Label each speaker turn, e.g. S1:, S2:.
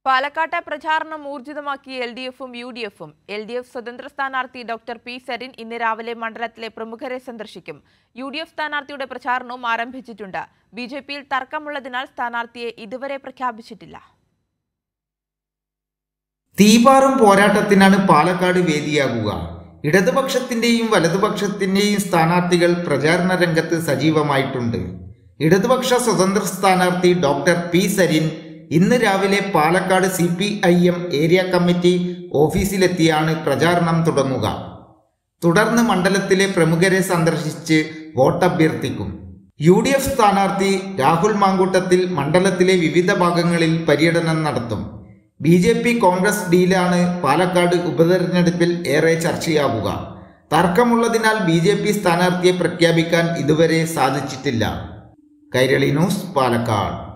S1: പാലക്കാട്ടെ പ്രചാരണം ഊർജിതമാക്കി എൽ ഡി എഫും യു ഡി എഫും എൽ ഡി എഫ് സ്വതന്ത്ര സ്ഥാനാർത്ഥി ഡോക്ടർ പി സരിൻ ഇന്ന് രാവിലെ മണ്ഡലത്തിലെ പ്രമുഖരെ സന്ദർശിക്കും യു ഡി എഫ് സ്ഥാനാർത്ഥിയുടെ പ്രചാരണവും ആരംഭിച്ചിട്ടുണ്ട് ബി ജെ പിയിൽ തർക്കമുള്ളതിനാൽ സ്ഥാനാർത്ഥിയെ ഇതുവരെ പ്രഖ്യാപിച്ചിട്ടില്ല
S2: തീപാറും പോരാട്ടത്തിനാണ് പാലക്കാട് വേദിയാകുക ഇടതുപക്ഷത്തിന്റെയും വലതുപക്ഷത്തിന്റെയും സ്ഥാനാർത്ഥികൾ പ്രചാരണ രംഗത്ത് സജീവമായിട്ടുണ്ട് ഇടതുപക്ഷ സ്വതന്ത്ര സ്ഥാനാർത്ഥി ഡോക്ടർ പി സരിൻ ഇന്ന് രാവിലെ Palakkad C P I M area committee ഓഫീസിലെത്തിയാണ് പ്രചാരണം തുടങ്ങുക തുടർന്ന് മണ്ഡലത്തിലെ പ്രമുഖരെ സന്ദർശിച്ച് വോട്ടഭ്യർത്ഥിക്കും യു ഡി എഫ് സ്ഥാനാർത്ഥി രാഹുൽ മാങ്കൂട്ടത്തിൽ മണ്ഡലത്തിലെ വിവിധ ഭാഗങ്ങളിൽ പര്യടനം നടത്തും ബി ജെ പി കോൺഗ്രസ് ഡീലാണ് പാലക്കാട് ഉപതെരഞ്ഞെടുപ്പിൽ ഏറെ ചർച്ചയാവുക തർക്കമുള്ളതിനാൽ ബി ജെ പി സ്ഥാനാർത്ഥിയെ പ്രഖ്യാപിക്കാൻ ഇതുവരെ സാധിച്ചിട്ടില്ല കൈരളി ന്യൂസ് പാലക്കാട്